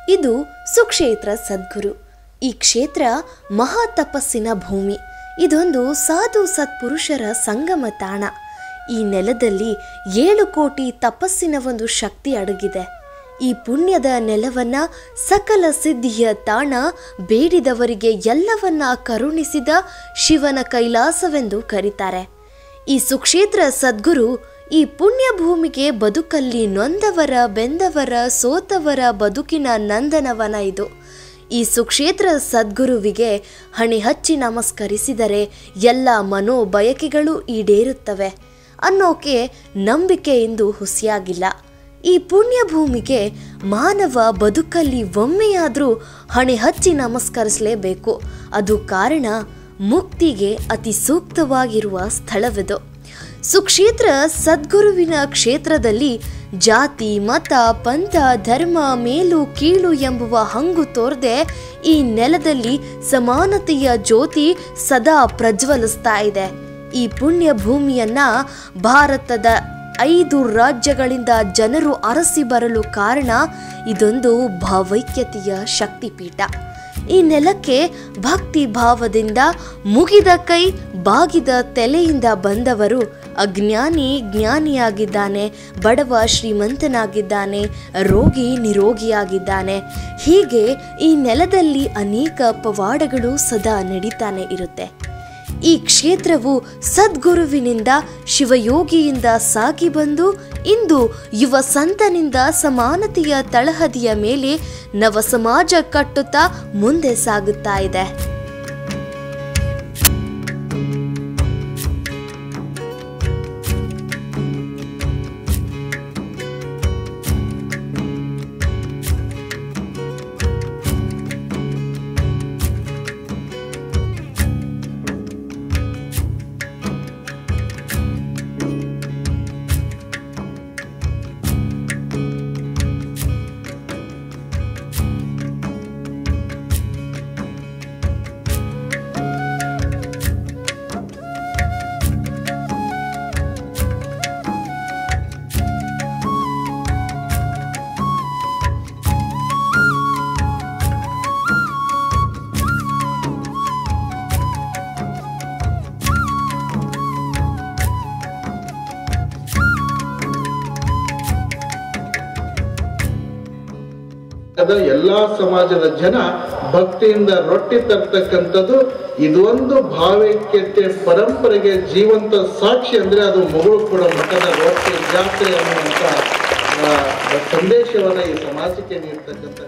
ಇದು ಸುಕ್ಷೇತ್ರ ಸದ್ಗುರು ಈ ಕ್ಷೇತ್ರ ಮಹಾ ತಪಸ್ಸಿನ ಭೂಮಿ ಇದೊಂದು ಸಾಧು ಸತ್ಪುರುಷರ ಸಂಗಮ ತಾಣ ಈ ನೆಲದಲ್ಲಿ ಏಳು ಕೋಟಿ ತಪಸ್ಸಿನ ಒಂದು ಶಕ್ತಿ ಅಡಗಿದೆ ಈ ಪುಣ್ಯದ ನೆಲವನ್ನ ಸಕಲ ಸಿದ್ಧಿಯ ತಾಣ ಬೇಡಿದವರಿಗೆ ಎಲ್ಲವನ್ನ ಕರುಣಿಸಿದ ಶಿವನ ಕೈಲಾಸವೆಂದು ಕರೀತಾರೆ ಈ ಸುಕ್ಷೇತ್ರ ಸದ್ಗುರು ಈ ಪುಣ್ಯ ಭೂಮಿಗೆ ಬದುಕಲ್ಲಿ ನೊಂದವರ ಬೆಂದವರ ಸೋತವರ ಬದುಕಿನ ನಂದನವನ ಇದು ಈ ಸುಕ್ಷೇತ್ರ ಸದ್ಗುರುವಿಗೆ ಹಣಿ ಹಚ್ಚಿ ನಮಸ್ಕರಿಸಿದರೆ ಎಲ್ಲ ಮನೋಬಯಕೆಗಳು ಈಡೇರುತ್ತವೆ ಅನ್ನೋಕೆ ನಂಬಿಕೆಯಿಂದ ಹುಸಿಯಾಗಿಲ್ಲ ಈ ಪುಣ್ಯ ಭೂಮಿಗೆ ಮಾನವ ಬದುಕಲ್ಲಿ ಒಮ್ಮೆಯಾದರೂ ಹಣೆ ಹಚ್ಚಿ ನಮಸ್ಕರಿಸಲೇಬೇಕು ಅದು ಕಾರಣ ಮುಕ್ತಿಗೆ ಅತಿ ಸೂಕ್ತವಾಗಿರುವ ಸ್ಥಳವಿದು ಸುಕ್ಷೇತ್ರ ಸದ್ಗುರುವಿನ ಕ್ಷೇತ್ರದಲ್ಲಿ ಜಾತಿ ಮತ ಪಂಥ ಧರ್ಮ ಮೇಲು ಕೀಳು ಎಂಬುವ ಹಂಗು ತೋರದೆ ಈ ನೆಲದಲ್ಲಿ ಸಮಾನತೆಯ ಜ್ಯೋತಿ ಸದಾ ಪ್ರಜ್ವಲಿಸ್ತಾ ಇದೆ ಈ ಪುಣ್ಯ ಭೂಮಿಯನ್ನ ಭಾರತದ ಐದು ರಾಜ್ಯಗಳಿಂದ ಜನರು ಅರಸಿ ಬರಲು ಕಾರಣ ಇದೊಂದು ಭಾವೈಕ್ಯತೆಯ ಶಕ್ತಿಪೀಠ ಈ ನೆಲಕ್ಕೆ ಭಕ್ತಿ ಭಾವದಿಂದ ಮುಗಿದ ಕೈ ಬಾಗಿದ ತಲೆಯಿಂದ ಬಂದವರು ಅಜ್ಞಾನಿ ಜ್ಞಾನಿಯಾಗಿದ್ದಾನೆ ಬಡವ ಶ್ರೀಮಂತನಾಗಿದ್ದಾನೆ ರೋಗಿ ನಿರೋಗಿಯಾಗಿದ್ದಾನೆ ಹೀಗೆ ಈ ನೆಲದಲ್ಲಿ ಅನೇಕ ಪವಾಡಗಳು ಸದಾ ನಡೀತಾನೆ ಇರುತ್ತೆ ಈ ಕ್ಷೇತ್ರವು ಸದ್ಗುರುವಿನಿಂದ ಶಿವಯೋಗಿಯಿಂದ ಸಾಗಿ ಬಂದು ಇಂದು ಯುವ ಸಂತನಿಂದ ಸಮಾನತೆಯ ತಳಹದಿಯ ಮೇಲೆ ನವ ಸಮಾಜ ಕಟ್ಟುತ್ತಾ ಮುಂದೆ ಸಾಗುತ್ತಾ ಇದೆ ಅದ ಎಲ್ಲಾ ಸಮಾಜದ ಜನ ಭಕ್ತಿಯಿಂದ ರೊಟ್ಟಿ ತರ್ತಕ್ಕಂಥದ್ದು ಇದೊಂದು ಭಾವೈಕ್ಯತೆ ಪರಂಪರೆಗೆ ಜೀವಂತ ಸಾಕ್ಷಿ ಅಂದ್ರೆ ಅದು ಮಗಳು ಕೂಡ ಮಠದ ರೊಟ್ಟಿ ಜಾತ್ರೆ ಅನ್ನುವಂತ ಆ, ಸಂದೇಶವನ್ನ ಈ ಸಮಾಜಕ್ಕೆ ನೀಡ್ತಕ್ಕಂಥ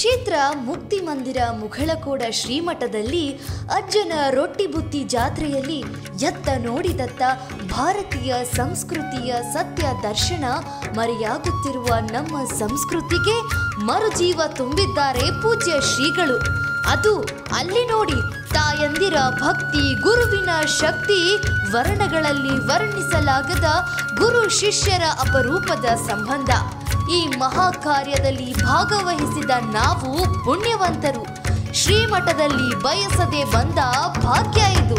ಕ್ಷೇತ್ರ ಮುಕ್ತಿ ಮಂದಿರ ಮುಘಳಕೋಡ ಶ್ರೀಮಠದಲ್ಲಿ ಅಜ್ಜನ ರೊಟ್ಟಿ ಬುತ್ತಿ ಜಾತ್ರೆಯಲ್ಲಿ ಎತ್ತ ನೋಡಿದತ್ತ ಭಾರತೀಯ ಸಂಸ್ಕೃತಿಯ ಸತ್ಯ ದರ್ಶನ ಮರೆಯಾಗುತ್ತಿರುವ ನಮ್ಮ ಸಂಸ್ಕೃತಿಗೆ ಮರುಜೀವ ತುಂಬಿದ್ದಾರೆ ಪೂಜ್ಯ ಶ್ರೀಗಳು ಅದು ಅಲ್ಲಿ ನೋಡಿ ತಾಯಂದಿರ ಭಕ್ತಿ ಗುರುವಿನ ಶಕ್ತಿ ವರ್ಣಗಳಲ್ಲಿ ವರ್ಣಿಸಲಾಗದ ಗುರು ಶಿಷ್ಯರ ಅಪರೂಪದ ಸಂಬಂಧ ಈ ಮಹಾ ಕಾರ್ಯದಲ್ಲಿ ಭಾಗವಹಿಸಿದ ನಾವು ಪುಣ್ಯವಂತರು ಶ್ರೀಮಠದಲ್ಲಿ ಬಯಸದೆ ಬಂದ ಭಾಗ್ಯ ಇದು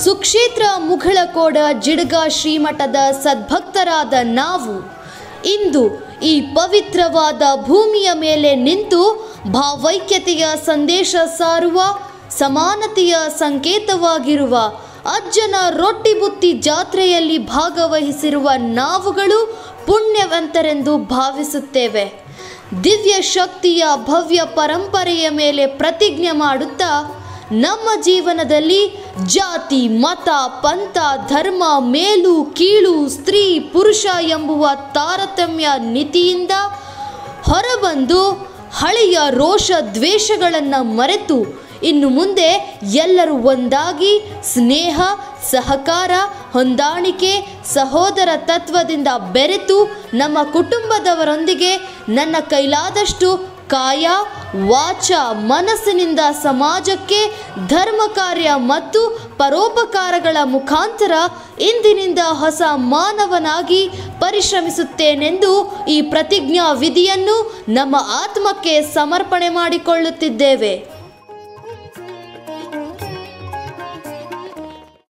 ಸುಕ್ಷೇತ್ರ ಮುಘಳಕೋಡ ಜಿಡ್ಗ ಶ್ರೀಮಠದ ಸದ್ಭಕ್ತರಾದ ನಾವು ಇಂದು ಈ ಪವಿತ್ರವಾದ ಭೂಮಿಯ ಮೇಲೆ ನಿಂತು ಭಾವೈಕ್ಯತೆಯ ಸಂದೇಶ ಸಾರುವ ಸಮಾನತೆಯ ಸಂಕೇತವಾಗಿರುವ ಅಜ್ಜನ ರೊಟ್ಟಿ ಬುತ್ತಿ ಜಾತ್ರೆಯಲ್ಲಿ ಭಾಗವಹಿಸಿರುವ ನಾವುಗಳು ಪುಣ್ಯವಂತರೆಂದು ಭಾವಿಸುತ್ತೇವೆ ದಿವ್ಯ ಶಕ್ತಿಯ ಭವ್ಯ ಪರಂಪರೆಯ ಮೇಲೆ ಪ್ರತಿಜ್ಞೆ ಮಾಡುತ್ತಾ ನಮ್ಮ ಜೀವನದಲ್ಲಿ ಜಾತಿ ಮತ ಪಂಥ ಧರ್ಮ ಮೇಲು ಕೀಳು ಸ್ತ್ರೀ ಪುರುಷ ಎಂಬುವ ತಾರತಮ್ಯ ನೀತಿಯಿಂದ ಹೊರಬಂದು ಹಳೆಯ ರೋಷ ದ್ವೇಷಗಳನ್ನು ಮರೆತು ಇನ್ನು ಮುಂದೆ ಎಲ್ಲರೂ ಒಂದಾಗಿ ಸ್ನೇಹ ಸಹಕಾರ ಹೊಂದಾಣಿಕೆ ಸಹೋದರ ತತ್ವದಿಂದ ಬೆರೆತು ನಮ್ಮ ಕುಟುಂಬದವರೊಂದಿಗೆ ನನ್ನ ಕೈಲಾದಷ್ಟು ಕಾಯ ವಾಚ ಮನಸ್ಸಿನಿಂದ ಸಮಾಜಕ್ಕೆ ಧರ್ಮ ಕಾರ್ಯ ಮತ್ತು ಪರೋಪಕಾರಗಳ ಮುಖಾಂತರ ಇಂದಿನಿಂದ ಹೊಸ ಮಾನವನಾಗಿ ಪರಿಶ್ರಮಿಸುತ್ತೇನೆಂದು ಈ ಪ್ರತಿಜ್ಞಾ ವಿಧಿಯನ್ನು ನಮ್ಮ ಆತ್ಮಕ್ಕೆ ಸಮರ್ಪಣೆ ಮಾಡಿಕೊಳ್ಳುತ್ತಿದ್ದೇವೆ